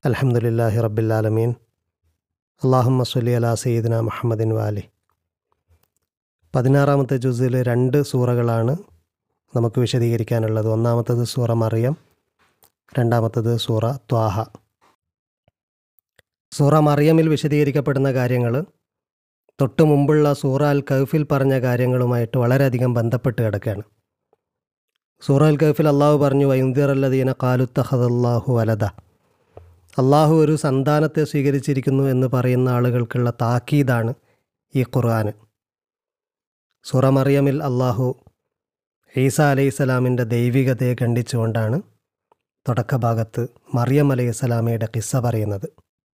അലഹമുല്ലാഹി റബ്ബില്ലാലമീൻ അള്ളാഹുമ്മ സല്ലി അലാ സയ്യിദിന മുഹമ്മദിൻ വാലി പതിനാറാമത്തെ ജുസിൽ രണ്ട് സൂറകളാണ് നമുക്ക് വിശദീകരിക്കാനുള്ളത് ഒന്നാമത്തത് സൂറ മറിയം രണ്ടാമത്തത് സൂറ ത്വാഹ സൂറ മറിയമിൽ വിശദീകരിക്കപ്പെടുന്ന കാര്യങ്ങൾ തൊട്ടു മുമ്പുള്ള സൂറ അൽ കൗഫിൽ പറഞ്ഞ കാര്യങ്ങളുമായിട്ട് വളരെയധികം ബന്ധപ്പെട്ട് കിടക്കുകയാണ് സൂറ അൽ കൗഫിൽ അള്ളാഹു പറഞ്ഞു വൈന്ദിറല്ലദീന കാലുത്തഹദല്ലാഹു വലദ അള്ളാഹു ഒരു സന്താനത്തെ സ്വീകരിച്ചിരിക്കുന്നു എന്ന് പറയുന്ന ആളുകൾക്കുള്ള താക്കീതാണ് ഈ ഖുർആൻ സൂറ മറിയമിൽ അള്ളാഹു ഈസ അലൈഹിസ്സലാമിൻ്റെ ദൈവികതയെ ഖണ്ഡിച്ചുകൊണ്ടാണ് തുടക്കഭാഗത്ത് മറിയം അലൈഹിസ്സലാമയുടെ കിസ്സ പറയുന്നത്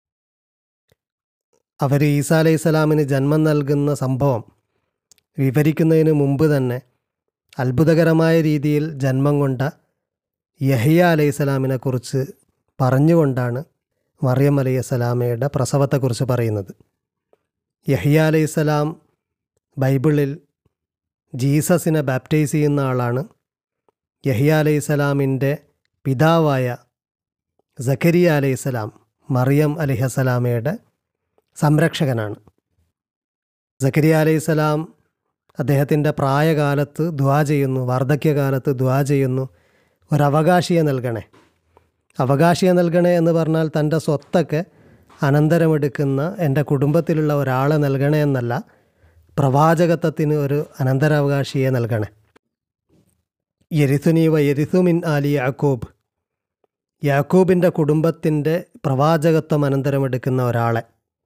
അവർ ഈസ അലൈഹിസ്സലാമിന് ജന്മം നൽകുന്ന സംഭവം വിവരിക്കുന്നതിന് മുമ്പ് തന്നെ അത്ഭുതകരമായ രീതിയിൽ ജന്മം കൊണ്ട യഹിയ അലൈഹിസ്സലാമിനെ കുറിച്ച് പറഞ്ഞുകൊണ്ടാണ് മറിയം അലൈഹിസ്സലാമയുടെ പ്രസവത്തെക്കുറിച്ച് പറയുന്നത് യഹിയ അലൈഹിസ്സലാം ബൈബിളിൽ ജീസസിനെ ബാപ്റ്റൈസ് ചെയ്യുന്ന ആളാണ് യഹിയ അലൈഹിസ്സലാമിൻ്റെ പിതാവായ സക്കരിയ അലൈഹിസ്സലാം മറിയം അലിഹസലാമയുടെ സംരക്ഷകനാണ് സക്കരിയ അലൈഹിസ്സലാം അദ്ദേഹത്തിൻ്റെ പ്രായകാലത്ത് ദ്വാ ചെയ്യുന്നു വാർദ്ധക്യകാലത്ത് ദ്വാ ചെയ്യുന്നു ഒരവകാശിയെ നൽകണേ അവകാശിയെ നൽകണേ എന്ന് പറഞ്ഞാൽ തൻ്റെ സ്വത്തൊക്കെ അനന്തരമെടുക്കുന്ന എൻ്റെ കുടുംബത്തിലുള്ള ഒരാളെ നൽകണേ എന്നല്ല പ്രവാചകത്വത്തിന് ഒരു അനന്തരാവകാശിയെ നൽകണേ യരിസുനി വ യരിസുമിൻ ആലി യാക്കൂബ് യാക്കൂബിൻ്റെ കുടുംബത്തിൻ്റെ പ്രവാചകത്വം അനന്തരമെടുക്കുന്ന ഒരാളെ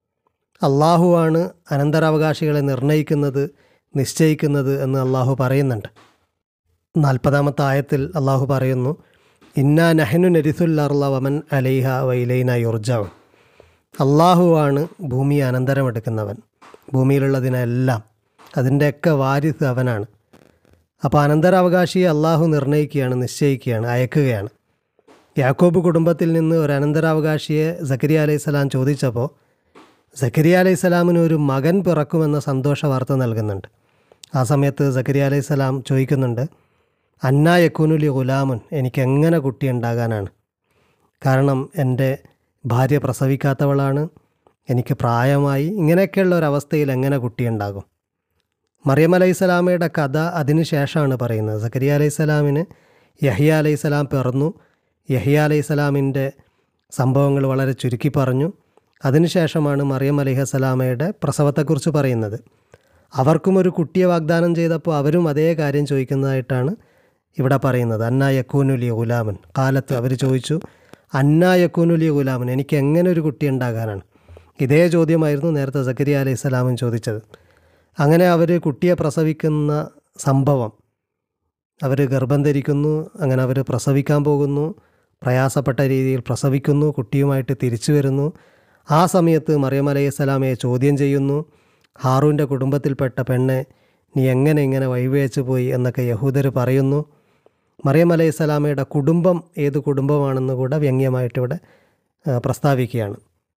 അള്ളാഹുവാണ് അനന്തരാവകാശികളെ നിർണയിക്കുന്നത് നിശ്ചയിക്കുന്നത് എന്ന് അള്ളാഹു പറയുന്നുണ്ട് നാൽപ്പതാമത്തെ ആയത്തിൽ അള്ളാഹു പറയുന്നു ഇന്നാ നഹനു നരിസുല്ലർല വമൻ അലൈഹ വൈലൈന യുർജാവ് അള്ളാഹുവാണ് ഭൂമിയെ അനന്തരമെടുക്കുന്നവൻ ഭൂമിയിലുള്ളതിനെല്ലാം അതിൻ്റെയൊക്കെ വാരിസ് അവനാണ് അപ്പോൾ അനന്തരാവകാശിയെ അള്ളാഹു നിർണ്ണയിക്കുകയാണ് നിശ്ചയിക്കുകയാണ് അയക്കുകയാണ് യാക്കോബ് കുടുംബത്തിൽ നിന്ന് ഒരു അനന്തരാവകാശിയെ സക്കരിയ അലൈഹിസ്സലാം ചോദിച്ചപ്പോൾ സക്കരിയ അലൈഹിസ്സലാമിന് ഒരു മകൻ പിറക്കുമെന്ന സന്തോഷ വാർത്ത നൽകുന്നുണ്ട് ആ സമയത്ത് സക്കരിയ അലൈഹിസ്സലാം ചോദിക്കുന്നുണ്ട് അന്നാ യക്കൂനുലി ഗുലാമുൻ എനിക്ക് എങ്ങനെ കുട്ടി ഉണ്ടാകാനാണ് കാരണം എൻ്റെ ഭാര്യ പ്രസവിക്കാത്തവളാണ് എനിക്ക് പ്രായമായി ഇങ്ങനെയൊക്കെയുള്ള ഒരവസ്ഥയിൽ എങ്ങനെ കുട്ടിയുണ്ടാകും മറിയം അലൈഹിസ്സലാമയുടെ കഥ അതിന് ശേഷമാണ് പറയുന്നത് സക്കരിയ അലൈഹിസ്സലാമിന് യഹിയ അലൈഹിസ്സലാം പിറന്നു യഹിയ അലൈഹിസ്സലാമിൻ്റെ സംഭവങ്ങൾ വളരെ ചുരുക്കി പറഞ്ഞു അതിനുശേഷമാണ് മറിയം അലിഹസ്സലാമയുടെ പ്രസവത്തെക്കുറിച്ച് പറയുന്നത് അവർക്കും ഒരു കുട്ടിയെ വാഗ്ദാനം ചെയ്തപ്പോൾ അവരും അതേ കാര്യം ചോദിക്കുന്നതായിട്ടാണ് ഇവിടെ പറയുന്നത് അന്നാ യക്കൂനുലി ഗുലാമൻ കാലത്ത് അവർ ചോദിച്ചു അന്നാ യക്കൂനുലി ഗുലാമൻ എനിക്ക് എങ്ങനെ ഒരു കുട്ടി ഉണ്ടാകാനാണ് ഇതേ ചോദ്യമായിരുന്നു നേരത്തെ സക്കരിയ അലൈഹി സ്വലാമും ചോദിച്ചത് അങ്ങനെ അവർ കുട്ടിയെ പ്രസവിക്കുന്ന സംഭവം അവർ ഗർഭം ധരിക്കുന്നു അങ്ങനെ അവർ പ്രസവിക്കാൻ പോകുന്നു പ്രയാസപ്പെട്ട രീതിയിൽ പ്രസവിക്കുന്നു കുട്ടിയുമായിട്ട് തിരിച്ചു വരുന്നു ആ സമയത്ത് മറിയം അലൈഹി സ്വലാമയെ ചോദ്യം ചെയ്യുന്നു ഹാറൂൻ്റെ കുടുംബത്തിൽപ്പെട്ട പെണ്ണെ നീ എങ്ങനെ ഇങ്ങനെ വഴിവേച്ച് പോയി എന്നൊക്കെ യഹൂദർ പറയുന്നു മറിയം അലൈഹി സ്വലാമയുടെ കുടുംബം ഏത് കുടുംബമാണെന്ന് കൂടെ വ്യംഗ്യമായിട്ട് ഇവിടെ പ്രസ്താവിക്കുകയാണ്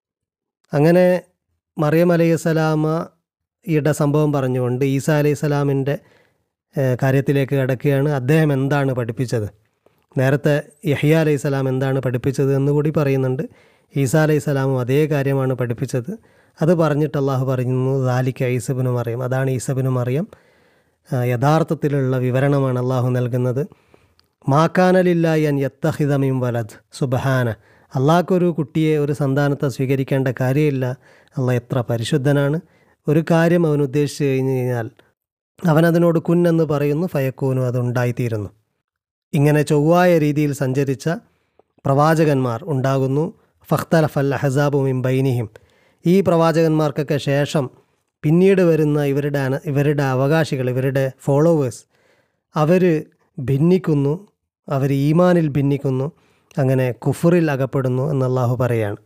അങ്ങനെ മറിയം അലൈഹി സ്വലാമയുടെ സംഭവം പറഞ്ഞുകൊണ്ട് ഈസ അലൈഹി സ്വലാമിൻ്റെ കാര്യത്തിലേക്ക് കിടക്കുകയാണ് അദ്ദേഹം എന്താണ് പഠിപ്പിച്ചത് നേരത്തെ യഹിയ അലൈഹി സ്വലാം എന്താണ് പഠിപ്പിച്ചത് എന്നുകൂടി പറയുന്നുണ്ട് ഈസ അലൈഹി സ്വലാമും അതേ കാര്യമാണ് പഠിപ്പിച്ചത് അത് പറഞ്ഞിട്ട് അള്ളാഹു പറയുന്നു ദാലിക്ക് ഈസബിനു മറിയം അതാണ് ഈസബിനു മറിയം യഥാർത്ഥത്തിലുള്ള വിവരണമാണ് അള്ളാഹു നൽകുന്നത് മാക്കാനലില്ലായി അൻ യത്തഹിതമിം വലത് സുബഹാന അള്ളാഹ്ക്കൊരു കുട്ടിയെ ഒരു സന്താനത്തെ സ്വീകരിക്കേണ്ട കാര്യമില്ല അള്ളാഹ് എത്ര പരിശുദ്ധനാണ് ഒരു കാര്യം അവൻ ഉദ്ദേശിച്ചു കഴിഞ്ഞു കഴിഞ്ഞാൽ അവനതിനോട് കുന്നെന്ന് പറയുന്നു ഫയക്കൂനും അതുണ്ടായിത്തീരുന്നു ഇങ്ങനെ ചൊവ്വായ രീതിയിൽ സഞ്ചരിച്ച പ്രവാചകന്മാർ ഉണ്ടാകുന്നു ഫഖ്തലഫൽ അഹസാബു മിൻ ബൈനിഹിം ഈ പ്രവാചകന്മാർക്കൊക്കെ ശേഷം പിന്നീട് വരുന്ന ഇവരുടെ അന ഇവരുടെ അവകാശികൾ ഇവരുടെ ഫോളോവേഴ്സ് അവർ ഭിന്നിക്കുന്നു അവർ ഈമാനിൽ ഭിന്നിക്കുന്നു അങ്ങനെ കുഫറിൽ അകപ്പെടുന്നു എന്നല്ലാഹു പറയാണ്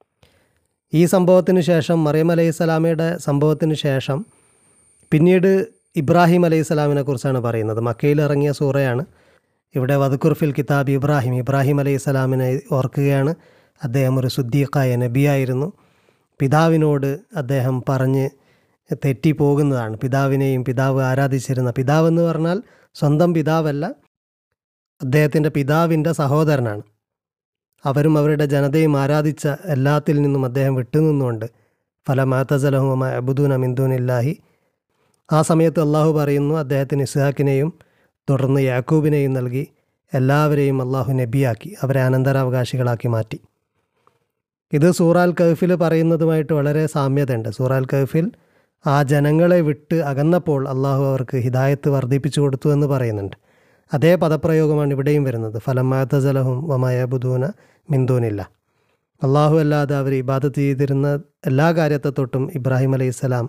ഈ സംഭവത്തിന് ശേഷം മറിയം അലൈഹി സ്വലാമയുടെ സംഭവത്തിന് ശേഷം പിന്നീട് ഇബ്രാഹിം അലൈഹി സ്വലാമിനെ കുറിച്ചാണ് പറയുന്നത് മക്കയിൽ ഇറങ്ങിയ സൂറയാണ് ഇവിടെ വദുക്കുർഫിൽ കിതാബ് ഇബ്രാഹിം ഇബ്രാഹിം അലൈഹി സ്വലാമിനെ ഓർക്കുകയാണ് അദ്ദേഹം ഒരു സുദ്ദീഖായ നബിയായിരുന്നു പിതാവിനോട് അദ്ദേഹം പറഞ്ഞ് തെറ്റിപ്പോകുന്നതാണ് പിതാവിനെയും പിതാവ് ആരാധിച്ചിരുന്ന പിതാവെന്ന് പറഞ്ഞാൽ സ്വന്തം പിതാവല്ല അദ്ദേഹത്തിൻ്റെ പിതാവിൻ്റെ സഹോദരനാണ് അവരും അവരുടെ ജനതയും ആരാധിച്ച എല്ലാത്തിൽ നിന്നും അദ്ദേഹം വിട്ടുനിന്നുകൊണ്ട് ഫലമാത്തസലഹുമ അബുദൂന മിന്ദൂനില്ലാഹി ആ സമയത്ത് അള്ളാഹു പറയുന്നു അദ്ദേഹത്തിന് ഇസ്ഹാക്കിനെയും തുടർന്ന് യാക്കൂബിനെയും നൽകി എല്ലാവരെയും അള്ളാഹു നബിയാക്കി അവരെ അനന്തരാവകാശികളാക്കി മാറ്റി ഇത് സൂറാൽ കഹഫിൽ പറയുന്നതുമായിട്ട് വളരെ സാമ്യതയുണ്ട് സൂറാൽ കഹഫിൽ ആ ജനങ്ങളെ വിട്ട് അകന്നപ്പോൾ അള്ളാഹു അവർക്ക് ഹിദായത്ത് വർദ്ധിപ്പിച്ചു കൊടുത്തു എന്ന് പറയുന്നുണ്ട് അതേ പദപ്രയോഗമാണ് ഇവിടെയും വരുന്നത് ഫലമാത്തജലഹും വമയബുദൂന മിന്ദൂനില്ല അള്ളാഹു അല്ലാതെ അവർ ഇബാദത്ത് ചെയ്തിരുന്ന എല്ലാ കാര്യത്തെ തൊട്ടും ഇബ്രാഹിം അലൈഹി സ്വലാം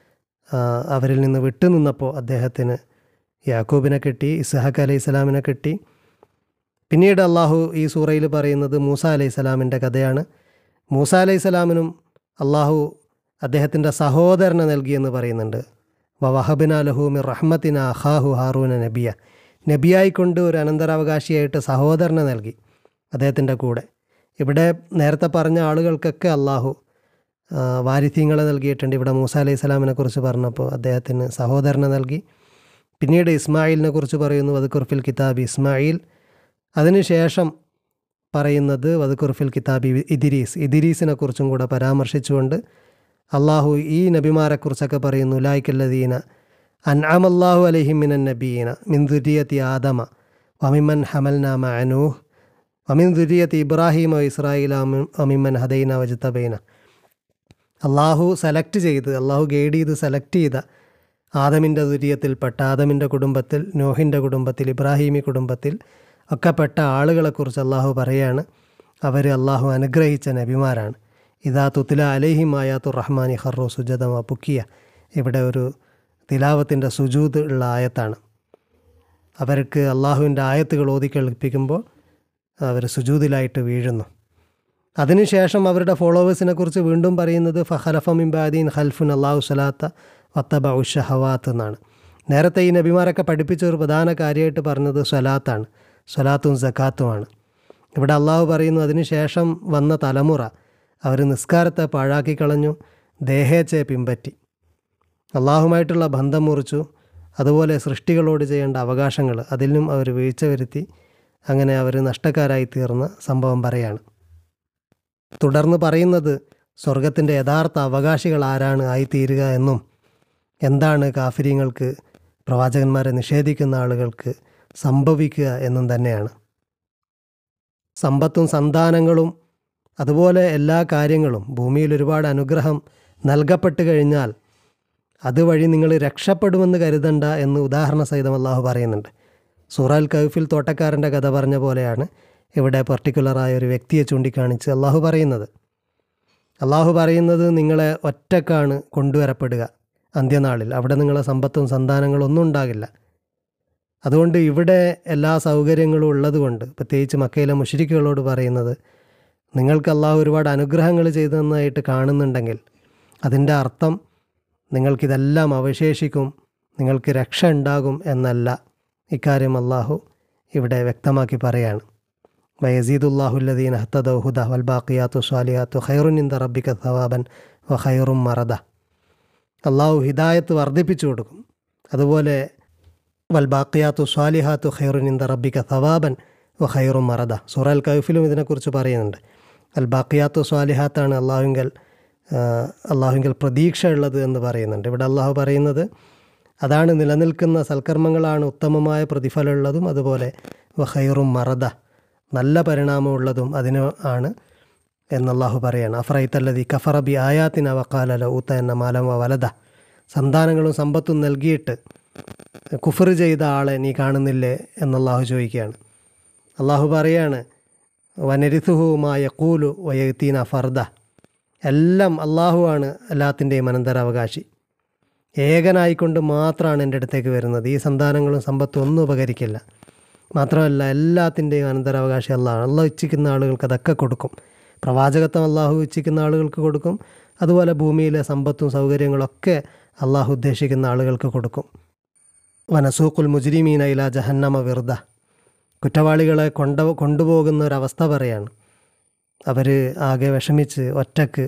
അവരിൽ നിന്ന് വിട്ടുനിന്നപ്പോൾ അദ്ദേഹത്തിന് യാക്കൂബിനെ കിട്ടി ഇസ്ഹാഖ് അലൈഹി സ്വലാമിനെ കിട്ടി പിന്നീട് അള്ളാഹു ഈ സൂറയിൽ പറയുന്നത് മൂസ അലൈഹി സ്വലാമിൻ്റെ കഥയാണ് മൂസ അലൈഹി സ്വലാമിനും അള്ളാഹു അദ്ദേഹത്തിൻ്റെ സഹോദരനെ നൽകിയെന്ന് പറയുന്നുണ്ട് വ വഹബിന ലഹൂമി റഹ്മത്തിന അഹാഹു ഹാറൂന നബിയ നബിയായിക്കൊണ്ട് ഒരു അനന്തരാവകാശിയായിട്ട് സഹോദരനെ നൽകി അദ്ദേഹത്തിൻ്റെ കൂടെ ഇവിടെ നേരത്തെ പറഞ്ഞ ആളുകൾക്കൊക്കെ അള്ളാഹു വാരിഥ്യങ്ങളെ നൽകിയിട്ടുണ്ട് ഇവിടെ മൂസ അലൈഹി സ്വലാമിനെ കുറിച്ച് പറഞ്ഞപ്പോൾ അദ്ദേഹത്തിന് സഹോദരനെ നൽകി പിന്നീട് ഇസ്മായിലിനെ കുറിച്ച് പറയുന്നു വദുക്കുർഫിൽ കിതാബ് ഇസ്മായിൽ അതിനുശേഷം പറയുന്നത് വദുക്കുർഫിൽ കിതാബി ഇദിരീസ് ഇദിരീസിനെ കുറിച്ചും കൂടെ പരാമർശിച്ചുകൊണ്ട് അള്ളാഹു ഈ നബിമാരെക്കുറിച്ചൊക്കെ പറയുന്നു ലായ്ക്കല്ലദീന അൻഅമല്ലാഹു അലഹിം മിനൻ നബീന മിൻ ദുരിയത്തി ആദമ വമിമൻ ഹമൽനാമ അനൂഹ് വമിൻ ദുരിയത്തി ഇബ്രാഹിം വ ഇസ്രായേൽ വമിമൻ ഹദൈന വജിത്തബൈന അള്ളാഹു സെലക്ട് ചെയ്ത് അള്ളാഹു ഗൈഡ് ചെയ്ത് സെലക്ട് ചെയ്ത ആദമിൻ്റെ ദുരിയത്തിൽപ്പെട്ട ആദമിൻ്റെ കുടുംബത്തിൽ നോഹിൻ്റെ കുടുംബത്തിൽ ഇബ്രാഹിമി കുടുംബത്തിൽ ഒക്കെ പെട്ട ആളുകളെക്കുറിച്ച് അള്ളാഹു പറയാണ് അവർ അള്ളാഹു അനുഗ്രഹിച്ച നബിമാരാണ് ഇതാ തുത്തില അലഹിം ആയാത്തു റഹ്മാനി ഹറു സുജതമ പുക്കിയ ഇവിടെ ഒരു തിലാവത്തിൻ്റെ സുജൂത് ഉള്ള ആയത്താണ് അവർക്ക് അള്ളാഹുവിൻ്റെ ആയത്തുകൾ ഓതി കേൾപ്പിക്കുമ്പോൾ അവർ സുജൂതിലായിട്ട് വീഴുന്നു അതിനുശേഷം അവരുടെ ഫോളോവേഴ്സിനെ കുറിച്ച് വീണ്ടും പറയുന്നത് ഫഹലഫമിബാദീൻ ഖൽഫുൻ അള്ളാഹു സലാത്ത വത്തബ ഉഷഹവാത്ത് എന്നാണ് നേരത്തെ ഈ നബിമാരൊക്കെ പഠിപ്പിച്ച ഒരു പ്രധാന കാര്യമായിട്ട് പറഞ്ഞത് സ്വലാത്താണ് സ്വലാത്തും സക്കാത്തുമാണ് ഇവിടെ അള്ളാഹു പറയുന്നു അതിനുശേഷം വന്ന തലമുറ അവർ നിസ്കാരത്തെ പാഴാക്കി കളഞ്ഞു ദേഹേച്ഛയെ പിമ്പറ്റി അള്ളാഹുമായിട്ടുള്ള ബന്ധം മുറിച്ചു അതുപോലെ സൃഷ്ടികളോട് ചെയ്യേണ്ട അവകാശങ്ങൾ അതിലും അവർ വീഴ്ച വരുത്തി അങ്ങനെ അവർ നഷ്ടക്കാരായി തീർന്ന സംഭവം പറയാണ് തുടർന്ന് പറയുന്നത് സ്വർഗത്തിൻ്റെ യഥാർത്ഥ അവകാശികൾ ആരാണ് ആയിത്തീരുക എന്നും എന്താണ് കാഫിര്യങ്ങൾക്ക് പ്രവാചകന്മാരെ നിഷേധിക്കുന്ന ആളുകൾക്ക് സംഭവിക്കുക എന്നും തന്നെയാണ് സമ്പത്തും സന്താനങ്ങളും അതുപോലെ എല്ലാ കാര്യങ്ങളും ഭൂമിയിൽ ഒരുപാട് അനുഗ്രഹം നൽകപ്പെട്ട് കഴിഞ്ഞാൽ അതുവഴി നിങ്ങൾ രക്ഷപ്പെടുമെന്ന് കരുതണ്ട എന്ന് ഉദാഹരണ സഹിതം അള്ളാഹു പറയുന്നുണ്ട് സൂറാൽ കൗഫിൽ തോട്ടക്കാരൻ്റെ കഥ പറഞ്ഞ പോലെയാണ് ഇവിടെ പർട്ടിക്കുലറായ ഒരു വ്യക്തിയെ ചൂണ്ടിക്കാണിച്ച് അള്ളാഹു പറയുന്നത് അള്ളാഹു പറയുന്നത് നിങ്ങളെ ഒറ്റക്കാണ് കൊണ്ടുവരപ്പെടുക അന്ത്യനാളിൽ അവിടെ നിങ്ങളെ സമ്പത്തും സന്താനങ്ങളും ഒന്നും ഉണ്ടാകില്ല അതുകൊണ്ട് ഇവിടെ എല്ലാ സൗകര്യങ്ങളും ഉള്ളതുകൊണ്ട് പ്രത്യേകിച്ച് മക്കയിലെ മുഷരിക്കുകളോട് പറയുന്നത് നിങ്ങൾക്ക് അള്ളാഹു ഒരുപാട് അനുഗ്രഹങ്ങൾ ചെയ്തതെന്നായിട്ട് കാണുന്നുണ്ടെങ്കിൽ അതിൻ്റെ അർത്ഥം നിങ്ങൾക്കിതെല്ലാം അവശേഷിക്കും നിങ്ങൾക്ക് രക്ഷ ഉണ്ടാകും എന്നല്ല ഇക്കാര്യം അള്ളാഹു ഇവിടെ വ്യക്തമാക്കി പറയാണ് വയസീദുല്ലാഹുല്ലദീൻ ഹത്തദൗഹുദ വൽബാഖിയാത്തു സ്വാലിയാത്തു ഖൈറുൻ ഇന്ദ റബ്ബിക സവാബൻ വ ഖൈറും മറദ അള്ളാഹു ഹിദായത്ത് വർദ്ധിപ്പിച്ചു കൊടുക്കും അതുപോലെ വൽബാഖിയാത്തു സ്വാലിഹാത്തു ഖൈറുൻ ഇന്ദ റബ്ബിക സവാബൻ വ ഖൈറും മറദ സൂറൽ കൈഫിലും ഇതിനെക്കുറിച്ച് പറയുന്നുണ്ട് അൽ ബാക്കിയാത്തു സ്വാലിഹാത്താണ് അള്ളാഹുങ്കൽ അള്ളാഹുങ്കൽ പ്രതീക്ഷ ഉള്ളത് എന്ന് പറയുന്നുണ്ട് ഇവിടെ അള്ളാഹു പറയുന്നത് അതാണ് നിലനിൽക്കുന്ന സൽക്കർമ്മങ്ങളാണ് ഉത്തമമായ പ്രതിഫലമുള്ളതും അതുപോലെ വഹൈറും മറദ നല്ല പരിണാമമുള്ളതും അതിന് ആണ് എന്നല്ലാഹു പറയാണ് അഫറൈത്തല്ലതി കഫറബി ആയാത്തിന വക്കാലല ഊത്ത എന്ന മാലമ വലത സന്താനങ്ങളും സമ്പത്തും നൽകിയിട്ട് കുഫർ ചെയ്ത ആളെ നീ കാണുന്നില്ലേ എന്നല്ലാഹു ചോദിക്കുകയാണ് അള്ളാഹു പറയാണ് വനരിസുഹുമായ കൂലു വയത്തീന ഫർദ എല്ലാം അള്ളാഹുവാണ് എല്ലാത്തിൻ്റെയും അനന്തരാവകാശി ഏകനായിക്കൊണ്ട് മാത്രമാണ് എൻ്റെ അടുത്തേക്ക് വരുന്നത് ഈ സന്താനങ്ങളും സമ്പത്തും ഒന്നും ഉപകരിക്കില്ല മാത്രമല്ല എല്ലാത്തിൻ്റെയും അനന്തരാവകാശി അള്ളാഹ് അള്ളാഹ് ഇച്ഛിക്കുന്ന ആളുകൾക്ക് അതൊക്കെ കൊടുക്കും പ്രവാചകത്വം അള്ളാഹു ഇച്ഛിക്കുന്ന ആളുകൾക്ക് കൊടുക്കും അതുപോലെ ഭൂമിയിലെ സമ്പത്തും സൗകര്യങ്ങളൊക്കെ അള്ളാഹു ഉദ്ദേശിക്കുന്ന ആളുകൾക്ക് കൊടുക്കും വനസൂഖുൽ മുജ്രിമീന ഇല ജഹന്നമ വെറുത കുറ്റവാളികളെ കൊണ്ട കൊണ്ടുപോകുന്ന ഒരവസ്ഥ പറയാണ് അവർ ആകെ വിഷമിച്ച് ഒറ്റക്ക്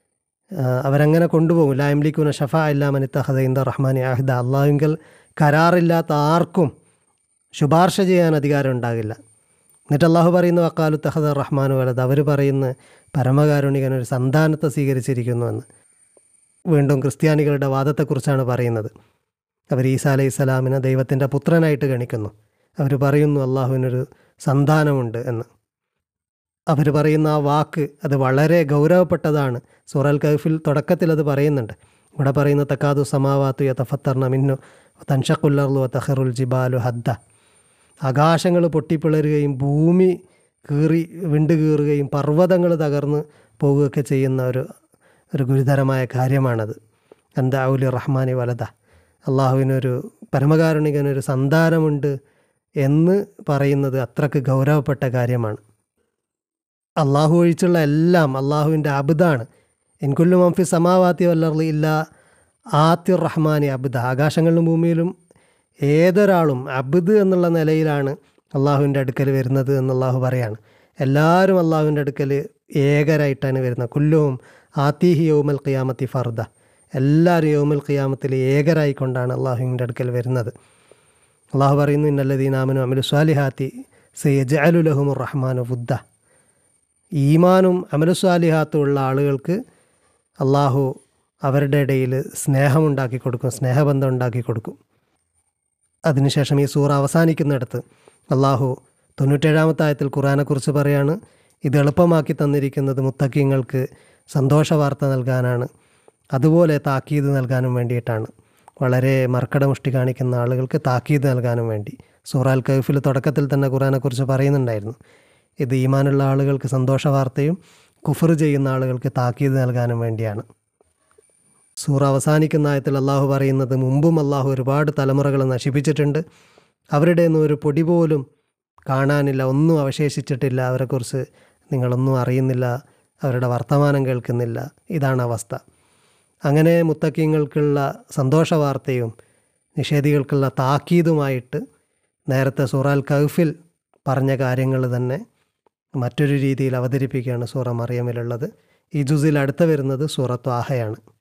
അവരങ്ങനെ കൊണ്ടുപോകും ലായംലിക്കുന്ന ഷഫ ഇല്ലാമനിത്ത ഹദൈന്ദ റഹ്മാനി ആഹിദ അള്ളാഹുങ്കൽ കരാറില്ലാത്ത ആർക്കും ശുപാർശ ചെയ്യാൻ അധികാരം ഉണ്ടാകില്ല എന്നിട്ട് അള്ളാഹു പറയുന്നു അക്കാലു തഹദ റഹ്മാനു വലത് അവർ പറയുന്ന പരമകാരുണികൻ ഒരു സന്താനത്തെ സ്വീകരിച്ചിരിക്കുന്നുവെന്ന് വീണ്ടും ക്രിസ്ത്യാനികളുടെ വാദത്തെക്കുറിച്ചാണ് പറയുന്നത് അവർ ഈസാ അലൈഹി സ്വലാമിനെ ദൈവത്തിൻ്റെ പുത്രനായിട്ട് ഗണിക്കുന്നു അവർ പറയുന്നു അള്ളാഹുവിനൊരു സന്താനമുണ്ട് എന്ന് അവർ പറയുന്ന ആ വാക്ക് അത് വളരെ ഗൗരവപ്പെട്ടതാണ് സൂറൽ കഹഫിൽ തുടക്കത്തിൽ അത് പറയുന്നുണ്ട് ഇവിടെ പറയുന്ന തക്കാതു സമാവാത്തു യതഫത്തർണ മിന്നു തൻഷക്കുല്ലർലു തഹറുൽ ജിബാലു ഹദ്ദ ആകാശങ്ങൾ പൊട്ടിപ്പിളരുകയും ഭൂമി കീറി വിണ്ട് കീറുകയും പർവ്വതങ്ങൾ തകർന്ന് പോവുകയൊക്കെ ചെയ്യുന്ന ഒരു ഒരു ഗുരുതരമായ കാര്യമാണത് എന്താ ഔലി റഹ്മാനി വലത അള്ളാഹുവിനൊരു പരമകാരുണികനൊരു സന്താനമുണ്ട് എന്ന് പറയുന്നത് അത്രക്ക് ഗൗരവപ്പെട്ട കാര്യമാണ് അള്ളാഹു ഒഴിച്ചുള്ള എല്ലാം അള്ളാഹുവിൻ്റെ അബുദാണ് എൻകുല്ലു മംഫി സമാവാത്തി വല്ലർലി ഇല്ല ആത്തിർ റഹ്മാനി അബുദ ആകാശങ്ങളിലും ഭൂമിയിലും ഏതൊരാളും അബുദ് എന്നുള്ള നിലയിലാണ് അള്ളാഹുവിൻ്റെ അടുക്കൽ വരുന്നത് എന്ന് അള്ളാഹു പറയാണ് എല്ലാവരും അള്ളാഹുവിൻ്റെ അടുക്കൽ ഏകരായിട്ടാണ് വരുന്നത് കുല്ലുവും ആത്തിഹി യൗമൽ ഖിയാമത്തി ഫർദ എല്ലാവരും യൗമൽ ഖിയാമത്തിൽ ഏകരായിക്കൊണ്ടാണ് അള്ളാഹുവിൻ്റെ അടുക്കൽ വരുന്നത് അള്ളാഹു പറയുന്നു ഇന്നല്ലദീനാമനു അമലു സ്വാലിഹാത്തി സയ്യജ് ലഹുമുർ റഹ്മാനു വുദ്ദ ഈമാനും അമലുസ്വാലിഹാത്തും ഉള്ള ആളുകൾക്ക് അള്ളാഹു അവരുടെ ഇടയിൽ സ്നേഹമുണ്ടാക്കി കൊടുക്കും സ്നേഹബന്ധം ഉണ്ടാക്കി കൊടുക്കും അതിനുശേഷം ഈ സൂറ അവസാനിക്കുന്നിടത്ത് അള്ളാഹു തൊണ്ണൂറ്റേഴാമത്തെ ആയത്തിൽ ഖുറാനെക്കുറിച്ച് പറയാണ് ഇത് എളുപ്പമാക്കി തന്നിരിക്കുന്നത് മുത്തക്കിങ്ങൾക്ക് സന്തോഷ വാർത്ത നൽകാനാണ് അതുപോലെ താക്കീത് നൽകാനും വേണ്ടിയിട്ടാണ് വളരെ മർക്കടമുഷ്ടി കാണിക്കുന്ന ആളുകൾക്ക് താക്കീത് നൽകാനും വേണ്ടി സൂറാൽ കൈഫിൽ തുടക്കത്തിൽ തന്നെ ഖുറാനെക്കുറിച്ച് പറയുന്നുണ്ടായിരുന്നു ഇത് ഈമാനുള്ള ആളുകൾക്ക് സന്തോഷ വാർത്തയും കുഫർ ചെയ്യുന്ന ആളുകൾക്ക് താക്കീത് നൽകാനും വേണ്ടിയാണ് സൂറ അവസാനിക്കുന്ന ആയത്തിൽ അള്ളാഹു പറയുന്നത് മുമ്പും അള്ളാഹു ഒരുപാട് തലമുറകൾ നശിപ്പിച്ചിട്ടുണ്ട് അവരുടെ ഒന്നും ഒരു പൊടി പോലും കാണാനില്ല ഒന്നും അവശേഷിച്ചിട്ടില്ല അവരെക്കുറിച്ച് നിങ്ങളൊന്നും അറിയുന്നില്ല അവരുടെ വർത്തമാനം കേൾക്കുന്നില്ല ഇതാണ് അവസ്ഥ അങ്ങനെ മുത്തക്കിങ്ങൾക്കുള്ള സന്തോഷ വാർത്തയും നിഷേധികൾക്കുള്ള താക്കീതുമായിട്ട് നേരത്തെ സൂറാൽ കൗഫിൽ പറഞ്ഞ കാര്യങ്ങൾ തന്നെ മറ്റൊരു രീതിയിൽ അവതരിപ്പിക്കുകയാണ് സൂറ മറിയമിലുള്ളത് ഈ ജുസിൽ അടുത്ത് വരുന്നത് സൂറത്ത് ആഹയാണ്